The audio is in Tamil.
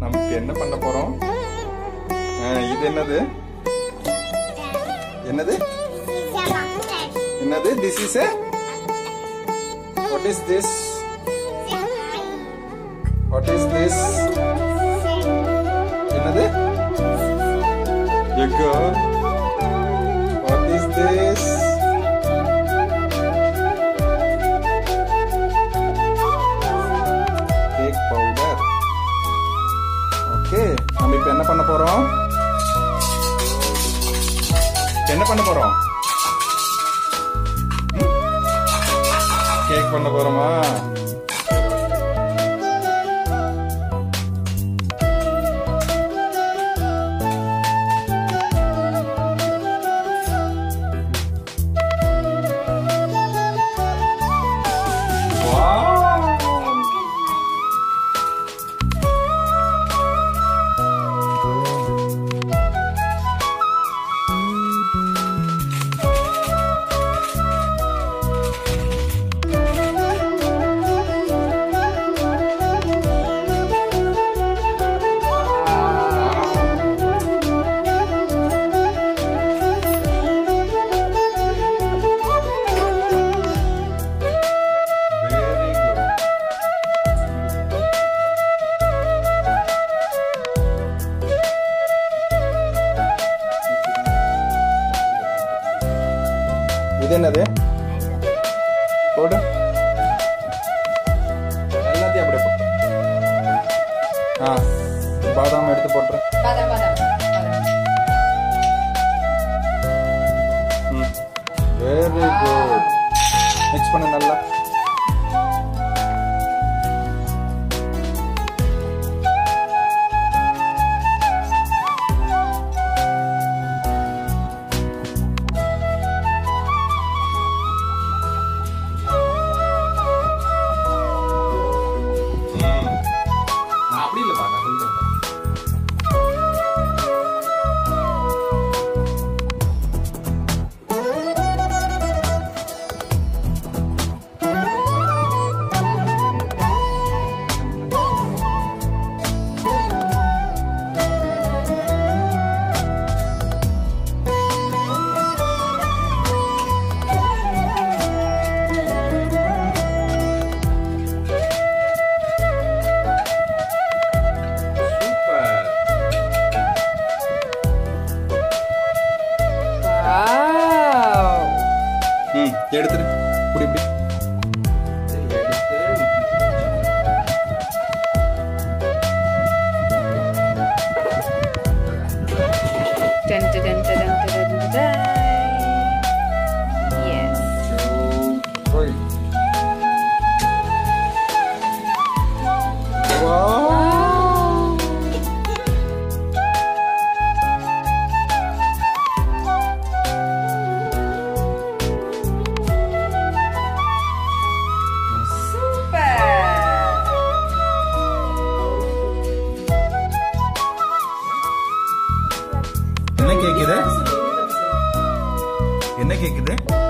நமக்கு என்ன பண்ண போறோம் ஆ, இது என்னது என்னது என்னது this is a what is this what is this என்னது egg what is this cake powder okay நம்ம இப்ப என்ன பண்ண போறோம் இப்ப என்ன பண்ண போறோம் கேக் பண்ண போறோமா Wow! Very good. இது என்னது போடு எல்லாத்தையும் அப்படியே போட்டு ஆ பாதாம் எடுத்து போட்டுரு பாதாம் பாதாம் பாதாம் வெரி குட் மிக்ஸ் பண்ணு நல்லா நான் அப்படி இல்லைப்பா நான் சொல்லிட்டேன் சூப்பர் வாவ் ம் எடுத்துரு இப்படி இப்படி எடுத்து Dun, dun, dun, dun, dun, dun, dun, dun. Yes. Oi. Wow. Super. என்ன கேக்குது என்ன கேக்குது